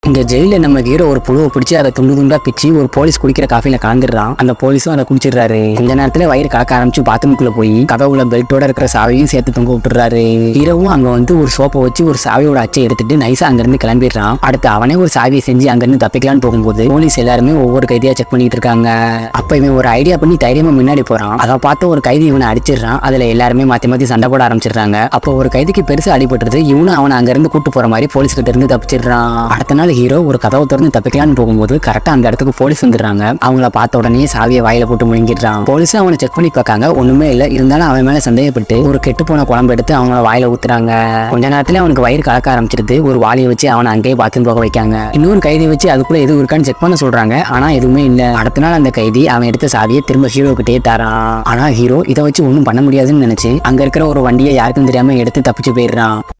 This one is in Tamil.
இங்க ஜெயில நம்ம ஹீரோ ஒரு புழுவை பிடிச்சி அதை துண்டு துண்டா பிச்சு ஒரு போலீஸ் குடிக்கிற காஃபில கலந்துடுறான் அந்த போலீஸும் அதை குடிச்சிடுறாரு கொஞ்ச நேரத்துல வயிறு கலக்க ஆரம்பிச்சு பாத்ரூம்குள்ள போய் கதவுல பெல்ட்டோட இருக்கிற சாவியும் சேர்த்து தொங்க விட்டுறாரு ஹீரோவும் அங்க வந்து ஒரு சோப்பை வச்சு ஒரு சாவியோட அச்சை எடுத்துட்டு நைஸா அங்கிருந்து கிளம்பிடுறான் அடுத்து அவனே ஒரு சாவியை செஞ்சு அங்கிருந்து தப்பிக்கலான்னு போகும்போது போலீஸ் எல்லாருமே ஒவ்வொரு கைதியா செக் பண்ணிட்டு இருக்காங்க அப்ப இவன் ஒரு ஐடியா பண்ணி தைரியமா முன்னாடி போறான் அதை பார்த்து ஒரு கைதி இவனை அடிச்சிடுறான் அதுல எல்லாருமே மாத்தி மாத்தி சண்டை போட ஆரம்பிச்சிடுறாங்க அப்போ ஒரு கைதிக்கு பெருசா அடிபட்டுருது இவனும் அவனை அங்க இருந்து கூட்டு போற மாதிரி போலீஸ் கிட்ட இருந்து தப்பிச்சிடுறான் அடுத்த நாள் ஹீரோ ஒரு கதவை திறந்து தப்பிக்கலான்னு போகும்போது கரெக்டா அந்த இடத்துக்கு போலீஸ் வந்துடுறாங்க அவங்கள பார்த்த உடனே சாவியை வாயில போட்டு முழுங்கிடுறான் போலீஸ் அவனை செக் பண்ணி பார்க்காங்க ஒண்ணுமே இல்ல இருந்தாலும் அவன் மேல சந்தேகப்பட்டு ஒரு கெட்டு போன குழம்பு எடுத்து அவங்கள வாயில ஊத்துறாங்க கொஞ்ச நேரத்துல அவனுக்கு வயிறு கலக்க ஆரம்பிச்சிருது ஒரு வாளியை வச்சு அவனை அங்கேயே பாத்ரூம் போக வைக்காங்க இன்னொரு கைதி வச்சு அதுக்குள்ள எதுவும் இருக்கான்னு செக் பண்ண சொல்றாங்க ஆனா எதுவுமே இல்ல அடுத்த நாள் அந்த கைதி அவன் எடுத்த சாவியை திரும்ப ஹீரோ கிட்டே தரான் ஆனா ஹீரோ இதை வச்சு ஒன்றும் பண்ண முடியாதுன்னு நினைச்சு அங்க இருக்கிற ஒரு வண்டியை யாருக்கும் தெரியாம எடுத்து தப்பிச்சு போயிடுறான்